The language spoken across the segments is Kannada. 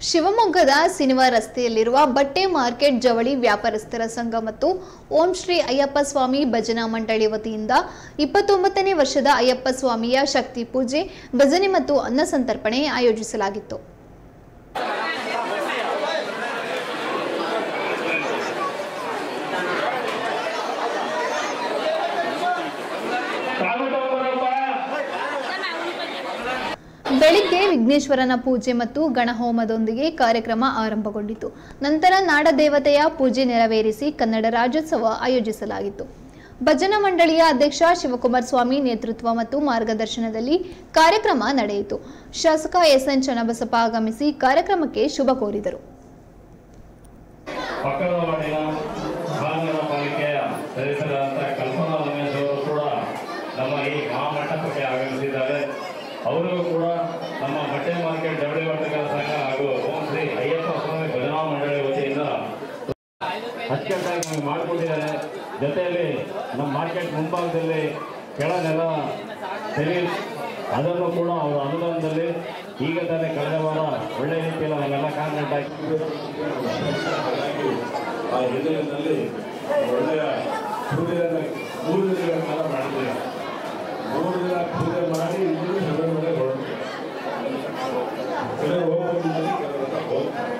ಶಿವಮೊಗ್ಗದ ಸಿನಿಮಾ ರಸ್ತೆಯಲ್ಲಿರುವ ಬಟ್ಟೆ ಮಾರ್ಕೆಟ್ ಜವಳಿ ವ್ಯಾಪಾರಸ್ಥರ ಸಂಘ ಮತ್ತು ಓಂ ಶ್ರೀ ಅಯ್ಯಪ್ಪ ಸ್ವಾಮಿ ಭಜನಾ ಮಂಡಳಿ ವತಿಯಿಂದ ಇಪ್ಪತ್ತೊಂಬತ್ತನೇ ವರ್ಷದ ಅಯ್ಯಪ್ಪ ಸ್ವಾಮಿಯ ಶಕ್ತಿ ಪೂಜೆ ಭಜನೆ ಮತ್ತು ಅನ್ನ ಸಂತರ್ಪಣೆ ಆಯೋಜಿಸಲಾಗಿತ್ತು ಬೆಳಿಗ್ಗೆ ವಿಘ್ನೇಶ್ವರನ ಪೂಜೆ ಮತ್ತು ಗಣಹೋಮದೊಂದಿಗೆ ಕಾರ್ಯಕ್ರಮ ಆರಂಭಗೊಂಡಿತು ನಂತರ ನಾಡದೇವತೆಯ ಪೂಜೆ ನೆರವೇರಿಸಿ ಕನ್ನಡ ರಾಜ್ಯೋತ್ಸವ ಆಯೋಜಿಸಲಾಗಿತ್ತು ಭಜನಾ ಮಂಡಳಿಯ ಅಧ್ಯಕ್ಷ ಶಿವಕುಮಾರ್ ಸ್ವಾಮಿ ನೇತೃತ್ವ ಮತ್ತು ಮಾರ್ಗದರ್ಶನದಲ್ಲಿ ಕಾರ್ಯಕ್ರಮ ನಡೆಯಿತು ಶಾಸಕ ಎಸ್ಎನ್ ಚನ್ನಬಸಪ್ಪ ಆಗಮಿಸಿ ಕಾರ್ಯಕ್ರಮಕ್ಕೆ ಶುಭ ಕೋರಿದರು ಪಕ್ಕದ ವಾರ್ಡಿನ ಮಹಾನಗರ ಪಾಲಿಕೆಯ ಸದಸ್ಯರಾದಂಥ ಕಲ್ಪನಾ ರಮೇಶ್ ಅವರು ಕೂಡ ನಮ್ಮ ಈ ಮಹಾಮಂಟಪಕ್ಕೆ ಆಗಮಿಸಿದ್ದಾರೆ ಅವರು ಕೂಡ ನಮ್ಮ ಬಟ್ಟೆ ಮಾರ್ಕೆಟ್ ಜವಳಿ ವರ್ತಕರ ಸಂಘ ಹಾಗೂ ಓಂ ಶ್ರೀ ಅಯ್ಯಪ್ಪ ಸ್ವಾಮಿ ಭಜನಾ ಮಂಡಳಿ ವತಿಯಿಂದ ಅಚ್ಚುಕಟ್ಟಾಗಿ ನಮಗೆ ಮಾಡಿಕೊಟ್ಟಿದ್ದಾರೆ ಜೊತೆಯಲ್ಲಿ ನಮ್ಮ ಮಾರ್ಕೆಟ್ ಮುಂಭಾಗದಲ್ಲಿ ಕೆಳ ನೆಲ ತೆರಿ ಅದನ್ನು ಕೂಡ ಅವರ ಅನುದಾನದಲ್ಲಿ ಈಗ ತಾನೇ ಕಳೆದ ವಾರ ಒಳ್ಳೆ ರೀತಿಯಲ್ಲಿ ನಮ್ಮೆಲ್ಲ ಕಾಂಟ್ರಾಕ್ಟ್ ಹಾಕಿ ಆ ಹಿನ್ನೆಲೆಯಲ್ಲಿ ಒಳ್ಳೆಯ ಪೂಜೆಯನ್ನು ಮೂರು ದಿನಗಳ ಕಾಲ ಮಾಡಿದ್ದೇವೆ ಮೂರು ದಿನ ಪೂಜೆ ಮಾಡಿ ಇನ್ನೂ ಶಬರಿಮಲೆ ಹೊರಡ್ತೇವೆ ಕೆಲವರು ಹೋಗ್ಬಂದಿದ್ದಾರೆ ಕೆಲವರೆಲ್ಲ ಹೋಗ್ತಾರೆ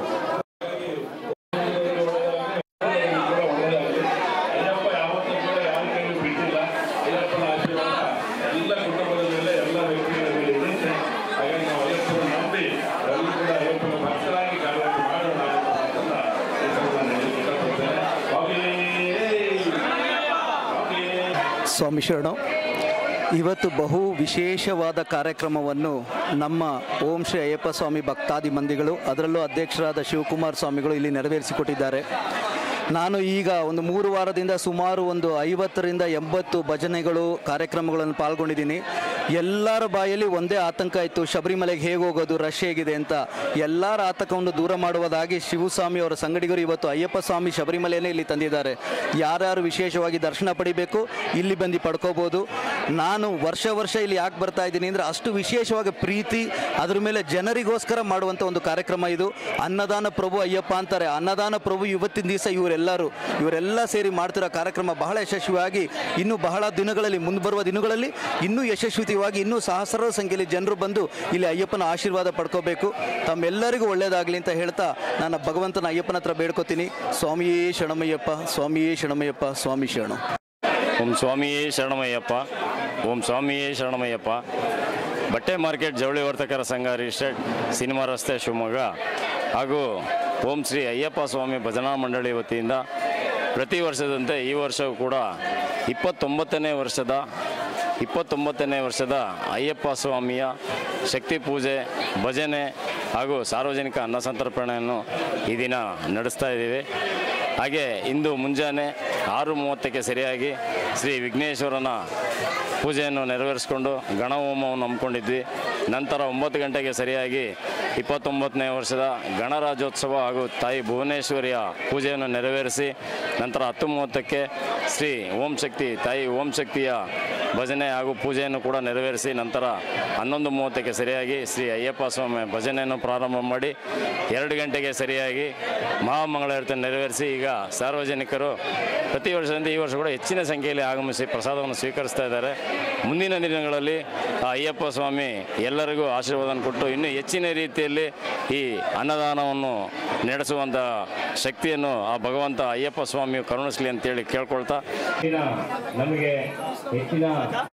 ಅಯ್ಯಪ್ಪ ಯಾವತ್ತೂ ಕೂಡ ಯಾರ ಕೈಗೂ ಬಿಟ್ಟಿಲ್ಲ ಅಯ್ಯಪ್ಪನ ಆಶೀರ್ವಾದ ಎಲ್ಲ ಕುಟುಂಬದ ಮೇಲೆ ಎಲ್ಲ ವ್ಯಕ್ತಿಗಳ ಮೇಲೆ ಇದೆ ಹಾಗಾಗಿ ನಾವು ಅಯ್ಯಪ್ಪನ ನಂಬಿ ಎಲ್ಲರೂ ಕೂಡ ಅಯ್ಯಪ್ಪನ ಭಕ್ತರಾಗಿ ಕಾರ್ಯಕ್ರಮ ಮಾಡೋಣ ಅಂತ ಈ ಸಂದರ್ಭದಲ್ಲಿ ಹೇಳಲಿಕ್ಕೆ ಇಷ್ಟಪಡ್ತೇನೆ ಸ್ವಾಮಿ ಸ್ವಾಮಿ ಸ್ವಾಮಿ ಶರಣು ಇವತ್ತು ಬಹು ವಿಶೇಷವಾದ ಕಾರ್ಯಕ್ರಮವನ್ನು ನಮ್ಮ ಓಂ ಶ್ರೀ ಅಯ್ಯಪ್ಪ ಸ್ವಾಮಿ ಭಕ್ತಾದಿ ಮಂದಿಗಳು ಅದರಲ್ಲೂ ಅಧ್ಯಕ್ಷರಾದ ಶಿವಕುಮಾರ್ ಸ್ವಾಮಿಗಳು ಇಲ್ಲಿ ನೆರವೇರಿಸಿಕೊಟ್ಟಿದ್ದಾರೆ ನಾನು ಈಗ ಒಂದು ಮೂರು ವಾರದಿಂದ ಸುಮಾರು ಒಂದು ಐವತ್ತರಿಂದ ಎಂಬತ್ತು ಭಜನೆಗಳು ಕಾರ್ಯಕ್ರಮಗಳನ್ನು ಪಾಲ್ಗೊಂಡಿದ್ದೀನಿ ಎಲ್ಲರ ಬಾಯಲ್ಲಿ ಒಂದೇ ಆತಂಕ ಇತ್ತು ಶಬರಿಮಲೆಗೆ ಹೇಗೆ ಹೋಗೋದು ರಶ್ ಹೇಗಿದೆ ಅಂತ ಎಲ್ಲರ ಆತಂಕವನ್ನು ದೂರ ಮಾಡುವುದಾಗಿ ಶಿವಸ್ವಾಮಿ ಅವರ ಸಂಗಡಿಗರು ಇವತ್ತು ಅಯ್ಯಪ್ಪ ಸ್ವಾಮಿ ಶಬರಿಮಲೆಯನ್ನೇ ಇಲ್ಲಿ ತಂದಿದ್ದಾರೆ ಯಾರ್ಯಾರು ವಿಶೇಷವಾಗಿ ದರ್ಶನ ಪಡಿಬೇಕು ಇಲ್ಲಿ ಬಂದು ಪಡ್ಕೋಬೋದು ನಾನು ವರ್ಷ ವರ್ಷ ಇಲ್ಲಿ ಯಾಕೆ ಬರ್ತಾ ಇದ್ದೀನಿ ಅಂದರೆ ಅಷ್ಟು ವಿಶೇಷವಾಗಿ ಪ್ರೀತಿ ಅದ್ರ ಮೇಲೆ ಜನರಿಗೋಸ್ಕರ ಮಾಡುವಂಥ ಒಂದು ಕಾರ್ಯಕ್ರಮ ಇದು ಅನ್ನದಾನ ಪ್ರಭು ಅಯ್ಯಪ್ಪ ಅಂತಾರೆ ಅನ್ನದಾನ ಪ್ರಭು ಇವತ್ತಿನ ದಿವಸ ಇವರೆಲ್ಲರೂ ಇವರೆಲ್ಲ ಸೇರಿ ಮಾಡ್ತಿರೋ ಕಾರ್ಯಕ್ರಮ ಬಹಳ ಯಶಸ್ವಿಯಾಗಿ ಇನ್ನೂ ಬಹಳ ದಿನಗಳಲ್ಲಿ ಮುಂದೆ ಬರುವ ದಿನಗಳಲ್ಲಿ ಇನ್ನೂ ಯಶಸ್ವಿತವಾಗಿ ಇನ್ನೂ ಸಹಸ್ರಾರು ಸಂಖ್ಯೆಯಲ್ಲಿ ಜನರು ಬಂದು ಇಲ್ಲಿ ಅಯ್ಯಪ್ಪನ ಆಶೀರ್ವಾದ ಪಡ್ಕೋಬೇಕು ತಮ್ಮೆಲ್ಲರಿಗೂ ಒಳ್ಳೆಯದಾಗಲಿ ಅಂತ ಹೇಳ್ತಾ ನಾನು ಭಗವಂತನ ಅಯ್ಯಪ್ಪನ ಹತ್ರ ಬೇಡ್ಕೋತೀನಿ ಸ್ವಾಮಿಯೇ ಶರಣಮಯ್ಯಪ್ಪ ಸ್ವಾಮಿಯೇ ಶರಣಮಯ್ಯಪ್ಪ ಸ್ವಾಮಿ ಶರಣು ಓಂ ಸ್ವಾಮಿಯೇ ಶರಣಮಯ್ಯಪ್ಪ ಓಂ ಸ್ವಾಮಿಯೇ ಶರಣಮಯ್ಯಪ್ಪ ಬಟ್ಟೆ ಮಾರ್ಕೆಟ್ ಜವಳಿ ವರ್ತಕರ ಸಂಘ ರಿಜಿಸ್ಟರ್ಡ್ ಸಿನಿಮಾ ರಸ್ತೆ ಶಿವಮೊಗ್ಗ ಹಾಗೂ ಓಂ ಶ್ರೀ ಅಯ್ಯಪ್ಪ ಸ್ವಾಮಿ ಭಜನಾ ಮಂಡಳಿ ವತಿಯಿಂದ ಪ್ರತಿ ವರ್ಷದಂತೆ ಈ ವರ್ಷವೂ ಕೂಡ ಇಪ್ಪತ್ತೊಂಬತ್ತನೇ ವರ್ಷದ ಇಪ್ಪತ್ತೊಂಬತ್ತನೇ ವರ್ಷದ ಅಯ್ಯಪ್ಪ ಸ್ವಾಮಿಯ ಶಕ್ತಿ ಪೂಜೆ ಭಜನೆ ಹಾಗೂ ಸಾರ್ವಜನಿಕ ಅನ್ನ ಸಂತರ್ಪಣೆಯನ್ನು ಈ ದಿನ ನಡೆಸ್ತಾ ಇದ್ದೀವಿ ಹಾಗೆ ಇಂದು ಮುಂಜಾನೆ ಆರು ಮೂವತ್ತಕ್ಕೆ ಸರಿಯಾಗಿ ಶ್ರೀ ವಿಘ್ನೇಶ್ವರನ ಪೂಜೆಯನ್ನು ನೆರವೇರಿಸಿಕೊಂಡು ಗಣಹೋಮವನ್ನು ಹಮ್ಮಿಕೊಂಡಿದ್ವಿ ನಂತರ ಒಂಬತ್ತು ಗಂಟೆಗೆ ಸರಿಯಾಗಿ ಇಪ್ಪತ್ತೊಂಬತ್ತನೇ ವರ್ಷದ ಗಣರಾಜ್ಯೋತ್ಸವ ಹಾಗೂ ತಾಯಿ ಭುವನೇಶ್ವರಿಯ ಪೂಜೆಯನ್ನು ನೆರವೇರಿಸಿ ನಂತರ ಹತ್ತು ಮೂವತ್ತಕ್ಕೆ ಶ್ರೀ ಓಂ ಶಕ್ತಿ ತಾಯಿ ಓಂ ಶಕ್ತಿಯ ಭಜನೆ ಹಾಗೂ ಪೂಜೆಯನ್ನು ಕೂಡ ನೆರವೇರಿಸಿ ನಂತರ ಹನ್ನೊಂದು ಮೂವತ್ತಕ್ಕೆ ಸರಿಯಾಗಿ ಶ್ರೀ ಅಯ್ಯಪ್ಪ ಸ್ವಾಮಿ ಭಜನೆಯನ್ನು ಪ್ರಾರಂಭ ಮಾಡಿ ಎರಡು ಗಂಟೆಗೆ ಸರಿಯಾಗಿ ಮಹಾಮಂಗಳಾರತಿ ನೆರವೇರಿಸಿ ಈಗ ಸಾರ್ವಜನಿಕರು ಪ್ರತಿ ವರ್ಷದಂತೆ ಈ ವರ್ಷ ಕೂಡ ಹೆಚ್ಚಿನ ಸಂಖ್ಯೆಯಲ್ಲಿ ಆಗಮಿಸಿ ಪ್ರಸಾದವನ್ನು ಸ್ವೀಕರಿಸ್ತಾ ಇದ್ದಾರೆ ಮುಂದಿನ ದಿನಗಳಲ್ಲಿ ಆ ಅಯ್ಯಪ್ಪ ಸ್ವಾಮಿ ಎಲ್ಲರಿಗೂ ಆಶೀರ್ವಾದವನ್ನು ಕೊಟ್ಟು ಇನ್ನೂ ಹೆಚ್ಚಿನ ರೀತಿಯಲ್ಲಿ ಈ ಅನ್ನದಾನವನ್ನು ನಡೆಸುವಂಥ ಶಕ್ತಿಯನ್ನು ಆ ಭಗವಂತ ಅಯ್ಯಪ್ಪ ಸ್ವಾಮಿಯು ಕರುಣಿಸಲಿ ಅಂತೇಳಿ ಕೇಳ್ಕೊಳ್ತಾ ಹೆಚ್ಚಿನ ನಮಗೆ ಹೆಚ್ಚಿನ